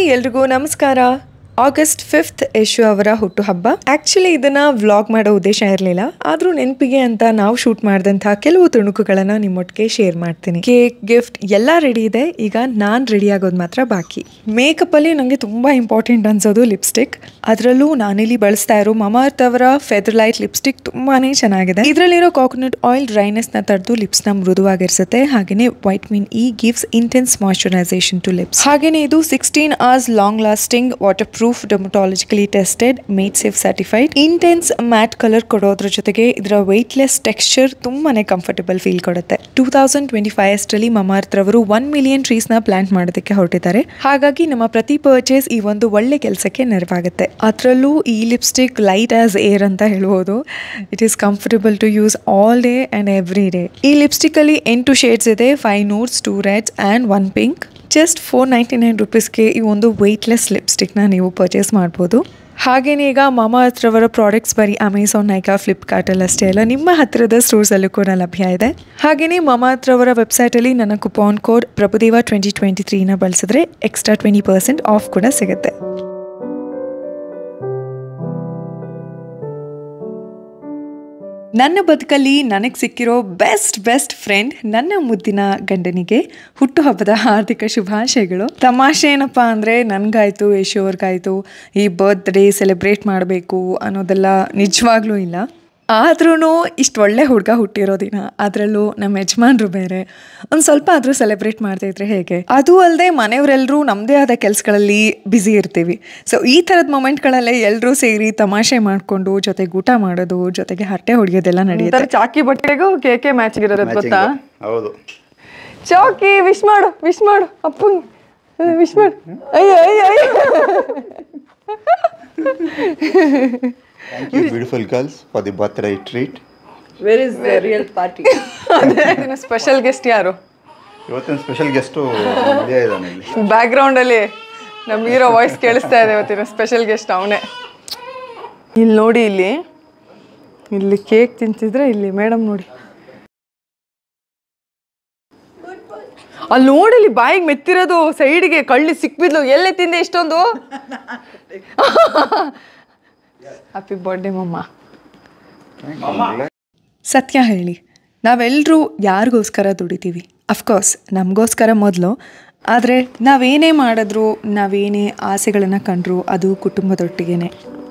ಎಲ್ರಿಗೂ ನಮಸ್ಕಾರ August fifth Yashu ಅವರ ಹುಟ್ಟುಹಬ್ಬ ಆಕ್ಚುಲಿ ಇದನ್ನ ವ್ಲಾಗ್ ಮಾಡೋ ಉದ್ದೇಶ ಇರಲಿಲ್ಲ ಆದ್ರೂ ನೆನಪಿಗೆ ಅಂತ ನಾವು ಶೂಟ್ ಮಾಡಿದಂತಹ ಕೆಲವು ತುಣುಕುಗಳನ್ನ ನಿಮ್ಮೊಟ್ಟಿಗೆ ಶೇರ್ ಮಾಡ್ತೀನಿ ಕೇಕ್ ಗಿಫ್ಟ್ ಎಲ್ಲ ರೆಡಿ ಇದೆ ಈಗ ನಾನ್ ರೆಡಿ ಆಗೋದು ಮಾತ್ರ ಬಾಕಿ ಮೇಕಪ್ ಅಲ್ಲಿ ನನಗೆ ತುಂಬಾ ಇಂಪಾರ್ಟೆಂಟ್ ಅನ್ಸೋದು ಲಿಪ್ಸ್ಟಿಕ್ ಅದರಲ್ಲೂ ನಾನಿಲ್ಲಿ ಬಳಸ್ತಾ ಇರೋ ಮಮಾರ್ತ್ ಅವರ ಫೆದರ್ ಲೈಟ್ ಲಿಪ್ಸ್ಟಿಕ್ ತುಂಬಾನೇ ಚೆನ್ನಾಗಿದೆ ಇದರಲ್ಲಿರೋ ಕಾಕೋನಟ್ ಆಯಿಲ್ ಡ್ರೈನೆಸ್ ನ ತಡೆದು ಲಿಪ್ಸ್ ನ ಮೃದುವಾಗಿರಿಸುತ್ತೆ ಹಾಗೇನೆ vitamin E gives intense moisturisation to lips ಹಾಗೇನೆ ಇದು sixteen hours long lasting waterproof dermatologically tested made safe certified intense matte colour ಕೊಡೋದ್ರ ಜೊತೆಗೆ ಇದರ ವೆಯ್ಟ್ಲೆಸ್ ಟೆಕ್ಸ್ಚರ್ ತುಂಬಾನೇ ಕಂಫರ್ಟಬಲ್ ಫೀಲ್ ಕೊಡುತ್ತೆ ಟೂ ತೌಸಂಡ್ ಟ್ವೆಂಟಿ ಫೈವ್ ಅಷ್ಟರಲ್ಲಿ ಮಮಾರ್ತ್ ರವರು ಒನ್ ಮಿಲಿಯನ್ ಟ್ರೀಸ್ ನ ಪ್ಲಾಂಟ್ ಮಾಡೋದಕ್ಕೆ ಹೊರಟಿದ್ದಾರೆ ಹಾಗಾಗಿ ನಮ್ಮ ಪ್ರತಿ ಪರ್ಚೇಸ್ ಈ ಒಂದು ಒಳ್ಳೆ ಕೆಲಸಕ್ಕೆ ನೆರವಾಗುತ್ತೆ ಅದರಲ್ಲೂ ಈ ಲಿಪ್ಸ್ಟಿಕ್ ಲೈಟ್ ಆಸ್ ಏರ್ ಅಂತ ಹೇಳ್ಬೋದು it is comfortable to use all day and every day ಈ ಲಿಪ್ಸ್ಟಿಕ್ ಅಲ್ಲಿ ಎಂಟು ಶೇಡ್ಸ್ ಇದೆ five nudes two reds and one pink just four ninety nine ರುಪೀಸ್ಗೆ ಈ ಒಂದು ವೆಯ್ಟ್ಲೆಸ್ ಲಿಪ್ಸ್ಟಿಕ್ನ ನೀವು ಪರ್ಚೇಸ್ ಮಾಡ್ಬೋದು ಹಾಗೇನೇ ಈಗ ಮಾಮಾ ಹತ್ರವರ ಪ್ರಾಡಕ್ಟ್ಸ್ ಬರೀ ಅಮೆಝಾನ್ ನೈಕಾ ಫ್ಲಿಪ್ಕಾರ್ಟಲ್ಲಿ ಅಷ್ಟೇ ಅಲ್ಲ ನಿಮ್ಮ ಹತ್ತಿರದ ಸ್ಟೋರ್ಸಲ್ಲೂ ಕೂಡ ಲಭ್ಯ ಇದೆ ಹಾಗೆಯೇ ಮಾಮಾ ಹತ್ರವರ ವೆಬ್ಸೈಟಲ್ಲಿ ನನ್ನ coupon code Prabhudeva twenty twenty ತ್ರೀನ ಬಳಸಿದ್ರೆ ಎಕ್ಸ್ಟ್ರಾ ಟ್ವೆಂಟಿ ಪರ್ಸೆಂಟ್ ಆಫ್ ಕೂಡ ಸಿಗುತ್ತೆ ನನ್ನ ಬದುಕಲ್ಲಿ ನನಗೆ ಸಿಕ್ಕಿರೋ ಬೆಸ್ಟ್ ಬೆಸ್ಟ್ ಫ್ರೆಂಡ್ ನನ್ನ ಮುದ್ದಿನ ಗಂಡನಿಗೆ ಹುಟ್ಟುಹಬ್ಬದ ಹಾರ್ದಿಕ ಶುಭಾಶಯಗಳು ತಮಾಷೆ ಏನಪ್ಪ ಅಂದರೆ ನನಗಾಯ್ತು ಯಶು ಅವ್ರಿಗಾಯ್ತು ಈ ಬರ್ತ್ಡೇ ಸೆಲೆಬ್ರೇಟ್ ಮಾಡಬೇಕು ಅನ್ನೋದೆಲ್ಲ ನಿಜವಾಗ್ಲೂ ಇಲ್ಲ ಆದ್ರೂ ಇಷ್ಟು ಒಳ್ಳೆ ಹುಡುಗ ಹುಟ್ಟಿರೋ ದಿನ ಅದರಲ್ಲೂ ನಮ್ಮ ಯಜಮಾನ್ರು ಬೇರೆ ಒಂದು ಸ್ವಲ್ಪ ಆದರೂ ಸೆಲೆಬ್ರೇಟ್ ಮಾಡ್ತಾ ಇದ್ರೆ ಹೇಗೆ ಅದು ಅಲ್ಲದೆ ಮನೆಯವರೆಲ್ಲರೂ ನಮ್ಮದೇ ಆದ ಕೆಲಸಗಳಲ್ಲಿ ಬ್ಯುಸಿ ಇರ್ತೀವಿ ಸೊ ಈ ಥರದ ಮೊಮೆಂಟ್ಗಳಲ್ಲೇ ಎಲ್ಲರೂ ಸೇರಿ ತಮಾಷೆ ಮಾಡಿಕೊಂಡು ಜೊತೆಗೆ ಊಟ ಮಾಡೋದು ಜೊತೆಗೆ ಹರಟೆ ಹೊಡೆಯೋದೆಲ್ಲ ನಡೆಯುತ್ತೆ ಒಂಥರ ಚಾಕಿ ಬಟ್ಟೆಗೂ ಕೇಕೆ ಮ್ಯಾಚ್ ಇರೋದು ಗೊತ್ತಾ ಹೌದು ಚಾಕಿ ವಿಶ್ ಮಾಡು ವಿಶ್ ಮಾಡು ಅಪ್ಪಂಗ್ ವಿಶ್ ಮಾಡು ಅಯ್ಯೋ ಅಯ್ಯೋ ಅಯ್ಯೋ thank you beautiful girls for the birthday treat Where is the real party? ಅದೇ ಸ್ಪೆಷಲ್ ಗೆಸ್ಟ್ ಯಾರು ಇವತ್ತಿನ ಸ್ಪೆಷಲ್ ಗೆಸ್ಟು ಮಧ್ಯ ಇದ್ದಾನೆ ಇಲ್ಲಿ ಬ್ಯಾಕ್ ಗ್ರೌಂಡಲ್ಲಿ ನಮ್ಮ ಹೀರೋ ವಾಯ್ಸ್ ಕೇಳಿಸ್ತಾ ಇದೆ ಇವತ್ತಿನ ಸ್ಪೆಷಲ್ ಗೆಸ್ಟ್ ಅವನೇ ಇಲ್ಲಿ ನೋಡಿ ಇಲ್ಲಿ ಇಲ್ಲಿ ಕೇಕ್ ತಿಂತಿದ್ರೆ ಇಲ್ಲಿ ಮೇಡಮ್ ನೋಡಿ ಅಲ್ಲಿ ನೋಡಿ ಇಲ್ಲಿ ಬಾಯಿಗೆ ಮೆತ್ತಿರೋದು ಸೈಡ್ಗೆ ಕಳ್ಳಿ ಸಿಕ್ಬಿದ್ಲು ಎಲ್ಲೇ ತಿಂದೆ ಇಷ್ಟೊಂದು ಹ್ಯಾಪಿ ಬರ್ಡೇ ಮಮ್ಮ ಸತ್ಯ ಹೇಳಿ ನಾವೆಲ್ಲರೂ ಯಾರಿಗೋಸ್ಕರ ದುಡಿತೀವಿ ಅಫ್ಕೋರ್ಸ್ ನಮಗೋಸ್ಕರ ಮೊದಲು ಆದರೆ ನಾವೇನೇ ಮಾಡಿದ್ರು ನಾವೇನೇ ಆಸೆಗಳನ್ನು ಕಂಡ್ರು ಅದು ಕುಟುಂಬದೊಟ್ಟಿಗೇನೆ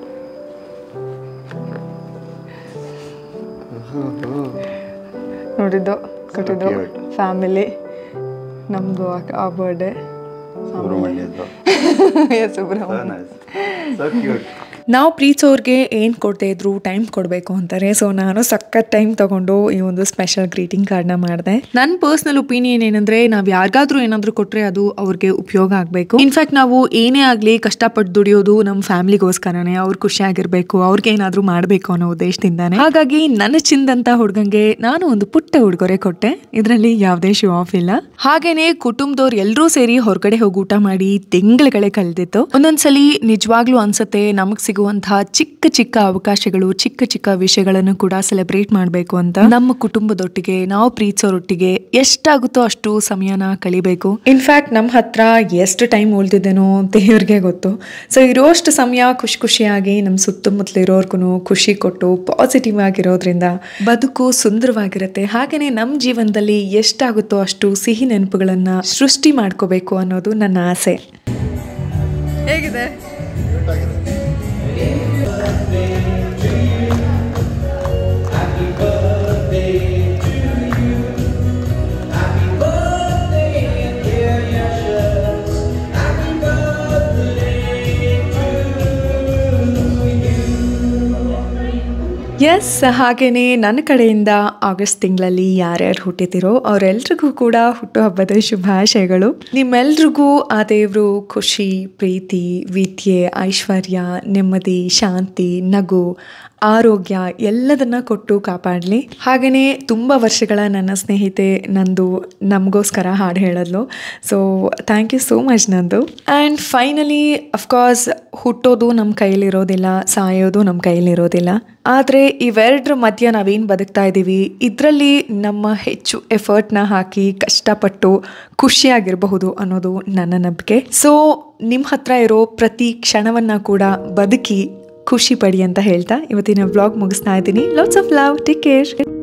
ನೋಡಿದ್ದು ಕೊಟ್ಟಿದ್ದು cute. ಫ್ಯಾಮಿಲಿ ನಮ್ಮದು ಆ ಬರ್ಡೇ ಸುಬ್ರಹ್ಮಣ್ಯದ್ದು ಸುಬ್ರಹ್ಮಣ್ಯ ಸೊ ಕ್ಯೂಟ್ ನಾವು ಪ್ರೀತಿಸೋರ್ಗೆ ಏನು ಕೊಡದೇ ಇದ್ರು ಟೈಮ್ ಕೊಡಬೇಕು ಅಂತಾರೆ ಸೊ ನಾನು ಸಖತ್ ಟೈಮ್ ತಗೊಂಡು ಈ ಒಂದು ಸ್ಪೆಷಲ್ ಗ್ರೀಟಿಂಗ್ ಕಾರ್ಡ್ನ ಮಾಡಿದೆ ನನ್ನ ಪರ್ಸ್ನಲ್ ಒಪಿನಿಯನ್ ಏನಂದ್ರೆ ನಾವು ಯಾರಿಗಾದ್ರೂ ಏನಾದರೂ ಕೊಟ್ಟರೆ ಅದು ಅವ್ರಿಗೆ ಉಪಯೋಗ ಆಗಬೇಕು ಇನ್ಫ್ಯಾಕ್ಟ್ ನಾವು ಏನೇ ಆಗಲಿ ಕಷ್ಟಪಟ್ಟು ದುಡಿಯೋದು ನಮ್ಮ ಫ್ಯಾಮಿಲಿಗೋಸ್ಕರನೇ ಅವ್ರು ಖುಷಿಯಾಗಿರ್ಬೇಕು ಅವ್ರಿಗೆ ಏನಾದರೂ ಮಾಡಬೇಕು ಅನ್ನೋ ಉದ್ದೇಶದಿಂದಾನೆ ಹಾಗಾಗಿ ನನ್ನ ಚಿಂದಂತ ಹುಡುಗಂಗೆ ನಾನು ಒಂದು ಪುಟ್ಟ ಉಡುಗೊರೆ ಕೊಟ್ಟೆ ಇದರಲ್ಲಿ ಯಾವುದೇ ಶೋ ಆಫ್ ಇಲ್ಲ ಹಾಗೇನೆ ಕುಟುಂಬದವ್ರು ಎಲ್ಲರೂ ಸೇರಿ ಹೊರಗಡೆ ಹೋಗಿ ಊಟ ಮಾಡಿ ತಿಂಗಳುಗಳೇ ಕಳೆದಿತ್ತು ಒಂದೊಂದ್ಸಲಿ ನಿಜವಾಗ್ಲೂ ಅನ್ಸುತ್ತೆ ನಮಗ್ ಸಿಗುವಂತಹ ಚಿಕ್ಕ ಚಿಕ್ಕ ಅವಕಾಶಗಳು ಚಿಕ್ಕ ಚಿಕ್ಕ ವಿಷಯಗಳನ್ನು ಕೂಡ ಸೆಲೆಬ್ರೇಟ್ ಮಾಡಬೇಕು ಅಂತ ನಮ್ಮ ಕುಟುಂಬದೊಟ್ಟಿಗೆ ನಾವು ಪ್ರೀತಿಸೋರೊಟ್ಟಿಗೆ ಎಷ್ಟಾಗುತ್ತೋ ಅಷ್ಟು ಸಮಯನ ಕಳಿಬೇಕು ಇನ್ಫ್ಯಾಕ್ಟ್ ನಮ್ಮ ಹತ್ರ ಎಷ್ಟು ಟೈಮ್ ಉಳ್ದಿದ್ದೇನೋ ದೇವ್ರಿಗೆ ಗೊತ್ತು ಸೊ ಇರೋಷ್ಟು ಸಮಯ ಖುಷಿ ಖುಷಿಯಾಗಿ ನಮ್ಮ ಸುತ್ತಮುತ್ತಲಿರೋರ್ಗು ಖುಷಿ ಕೊಟ್ಟು ಪಾಸಿಟಿವ್ ಆಗಿರೋದ್ರಿಂದ ಬದುಕು ಸುಂದರವಾಗಿರುತ್ತೆ ಹಾಗೆಯೇ ನಮ್ಮ ಜೀವನದಲ್ಲಿ ಎಷ್ಟಾಗುತ್ತೋ ಅಷ್ಟು ಸಿಹಿ ನೆನಪುಗಳನ್ನ ಸೃಷ್ಟಿ ಮಾಡ್ಕೋಬೇಕು ಅನ್ನೋದು ನನ್ನ ಆಸೆ ಹೇಗಿದೆ ಎಸ್ ಹಾಗೇನೆ ನನ್ನ ಕಡೆಯಿಂದ ಆಗಸ್ಟ್ ತಿಂಗಳಲ್ಲಿ ಯಾರ್ಯಾರು ಹುಟ್ಟಿದಿರೋ ಅವರೆಲ್ರಿಗೂ ಕೂಡ ಹುಟ್ಟುಹಬ್ಬದ ಶುಭಾಶಯಗಳು ನಿಮ್ಮೆಲ್ರಿಗೂ ಆ ದೇವರು ಖುಷಿ ಪ್ರೀತಿ ವಿದ್ಯೆ ಐಶ್ವರ್ಯ ನೆಮ್ಮದಿ ಶಾಂತಿ ನಗು ಆರೋಗ್ಯ ಎಲ್ಲದನ್ನ ಕೊಟ್ಟು ಕಾಪಾಡಲಿ ಹಾಗೆಯೇ ತುಂಬ ವರ್ಷಗಳ ನನ್ನ ಸ್ನೇಹಿತೆ ನಂದು ನಮಗೋಸ್ಕರ ಹಾಡು ಹೇಳಿದ್ಲು so thank you so much ನಂದು ಆ್ಯಂಡ್ ಫೈನಲಿ ಅಫ್ಕೋರ್ಸ್ ಹುಟ್ಟೋದು ನಮ್ಮ ಕೈಲಿರೋದಿಲ್ಲ ಸಾಯೋದು ನಮ್ಮ ಕೈಲಿರೋದಿಲ್ಲ ಆದರೆ ಇವೆರಡರ ಮಧ್ಯ ನಾವೇನು ಬದುಕ್ತಾ ಇದ್ದೀವಿ ಇದರಲ್ಲಿ ನಮ್ಮ ಹೆಚ್ಚು ಎಫರ್ಟ್ನ ಹಾಕಿ ಕಷ್ಟಪಟ್ಟು ಖುಷಿಯಾಗಿರಬಹುದು ಅನ್ನೋದು ನನ್ನ ನಂಬಿಕೆ ಸೊ ನಿಮ್ಮ ಹತ್ರ ಇರೋ ಪ್ರತಿ ಕ್ಷಣವನ್ನು ಕೂಡ ಬದುಕಿ ಖುಷಿ ಪಡಿ ಅಂತ ಹೇಳ್ತಾ ಇವತ್ತಿನ ವ್ಲಾಗ್ ಮುಗಿಸ್ತಾ ಇದ್ದೀನಿ lots of love take care